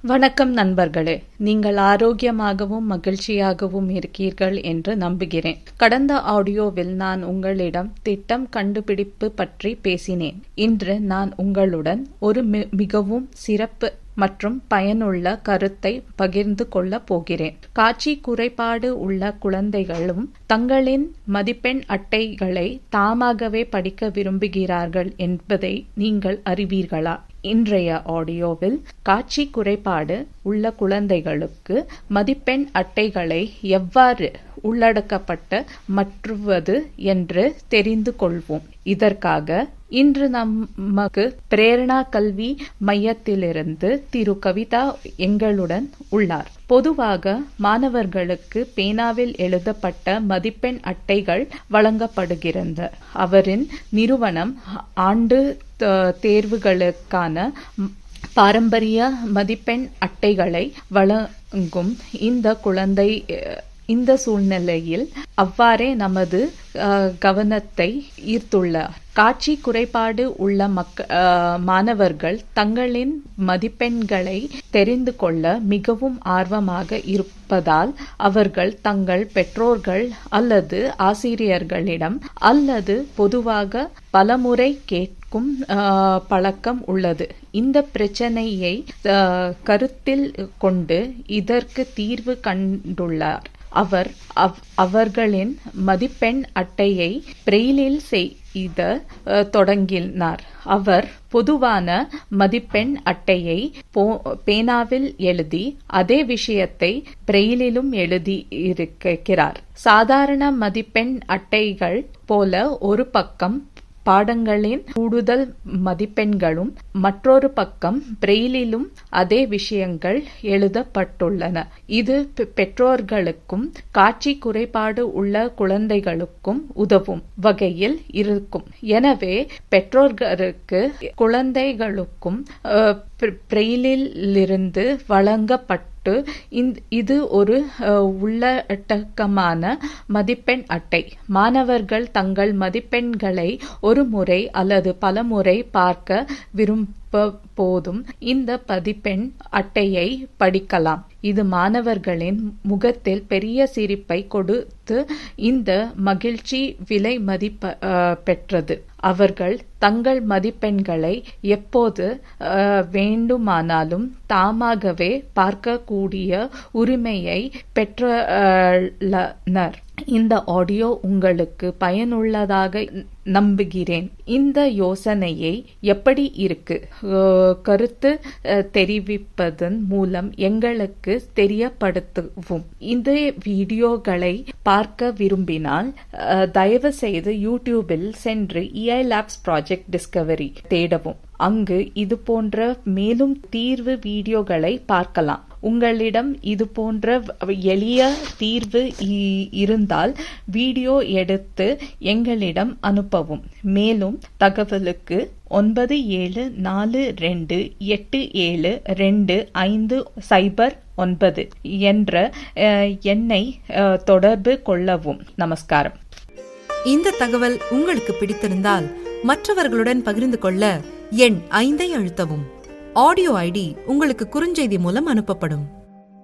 வணக்கம் நண்பர்களே நீங்கள் ஆரோக்கியமாகவும் மகிழ்ச்சியாகவும் இருக்கீர்கள் என்று நம்புகிறேன் கடந்த ஆடியோவில் நான் உங்களிடம் திட்டம் கண்டுபிடிப்பு பற்றி பேசினேன் இன்று நான் உங்களுடன் ஒரு மி- மிகவும் சிறப்பு மற்றும் பயனுள்ள கருத்தை பகிர்ந்து கொள்ளப் போகிறேன் காட்சி குறைபாடு உள்ள குழந்தைகளும் தங்களின் மதிப்பெண் அட்டைகளை தாமாகவே படிக்க விரும்புகிறார்கள் என்பதை நீங்கள் அறிவீர்களா இன்றைய ஆடியோவில் காட்சி குறைபாடு உள்ள குழந்தைகளுக்கு மதிப்பெண் அட்டைகளை எவ்வாறு உள்ளடக்கப்பட்ட மற்றுவது என்று தெரிந்து கொள்வோம் இதற்காக இன்று நமக்கு பிரேரணா கல்வி மையத்திலிருந்து திரு கவிதா எங்களுடன் உள்ளார் பொதுவாக மாணவர்களுக்கு பேனாவில் எழுதப்பட்ட மதிப்பெண் அட்டைகள் வழங்கப்படுகிறது அவரின் நிறுவனம் ஆண்டு த- தேர்வுகளுக்கான ம், பாரம்பரிய மதிப்பெண் அட்டைகளை வழங்கும் இந்த குழந்தை அஹ், இந்த சூழ்நிலையில் அவ்வாறே நமது அஹ், கவனத்தை ஈர்த்துள்ளார் காட்சி குறைபாடு உள்ள மக்க அஹ், மாணவர்கள் தங்களின் மதிப்பெண்களை தெரிந்து கொள்ள மிகவும் ஆர்வமாக இருப்பதால் அவர்கள் தங்கள் பெற்றோர்கள் அல்லது ஆசிரியர்களிடம் அல்லது பொதுவாக பலமுறை கேட்கும் அஹ், பழக்கம் உள்ளது இந்த பிரச்சனையை அஹ், கருத்தில் கொண்டு இதற்கு தீர்வு கண்டுள்ளார் அவர் அவ்- அவர்களின் மதிப்பெண் அட்டையை பிரெயிலில் செய்த அஹ், தொடங்கினார் அவர் பொதுவான மதிப்பெண் அட்டையை போ- பேனாவில் எழுதி அதே விஷயத்தை பிரெயிலிலும் எழுதி இருக்கிறார் சாதாரண மதிப்பெண் அட்டைகள் போல ஒரு பக்கம் பாடங்களின் கூடுதல் மதிப்பெண்களும் மற்றொரு பக்கம் பிரெயிலிலும் அதே விஷயங்கள் எழுதப்பட்டுள்ளன இது பெ- பெற்றோர்களுக்கும் காட்சி குறைபாடு உள்ள குழந்தைகளுக்கும் உதவும் வகையில் இருக்கும் எனவே பெற்றோர்களுக்கு குழந்தைகளுக்கும் அஹ், பிர- பிரெயிலிலிருந்து வழங்கப்பட்ட போட்டு இந்த- இது ஒரு அஹ், உள்ளடக்கமான மதிப்பெண் அட்டை மாணவர்கள் தங்கள் மதிப்பெண்களை ஒரு முறை அல்லது பல முறை பார்க்க விரும்ப போதும் இந்த மதிப்பெண் அட்டையை படிக்கலாம் இது மாணவர்களின் முகத்தில் பெரிய சிரிப்பை கொடுத்து இந்த மகிழ்ச்சி விலை மதிப்ப அஹ், பெற்றது அவர்கள் தங்கள் மதிப்பெண்களை எப்போது அஹ், வேண்டுமானாலும் தாமாகவே பார்க்கக்கூடிய உரிமையை பெற்றுள்ளனர் இந்த ஆடியோ உங்களுக்கு பயனுள்ளதாக நம்புகிறேன் இந்த யோசனையை எப்படி இருக்கு அஹ், கருத்து அஹ், தெரிவிப்பதன் மூலம் எங்களுக்கு தெரியப்படுத்தவும் இந்த வீடியோகளை பார்க்க விரும்பினால் அஹ், தயவு செய்து யூடியூபில் சென்று இஐ லேப்ஸ் ப்ராஜெக்ட் டிஸ்கவரி தேடவும் அங்கு இது போன்ற மேலும் தீர்வு வீடியோகளை பார்க்கலாம் உங்களிடம் இது போன்ற எளிய தீர்வு இ- இருந்தால் வீடியோ எடுத்து எங்களிடம் அனுப்பவும் மேலும் தகவலுக்கு ஒன்பது ஏழு நாலு ரெண்டு எட்டு ஏழு ரெண்டு ஐந்து சைபர் ஒன்பது என்ற அஹ், எண்ணை அஹ், தொடர்பு கொள்ளவும் நமஸ்காரம் இந்த தகவல் உங்களுக்கு பிடித்திருந்தால் மற்றவர்களுடன் பகிர்ந்து கொள்ள எண் ஐந்தை அழுத்தவும் ஆடியோ ஐடி உங்களுக்கு குறுஞ்செய்தி மூலம் அனுப்பப்படும்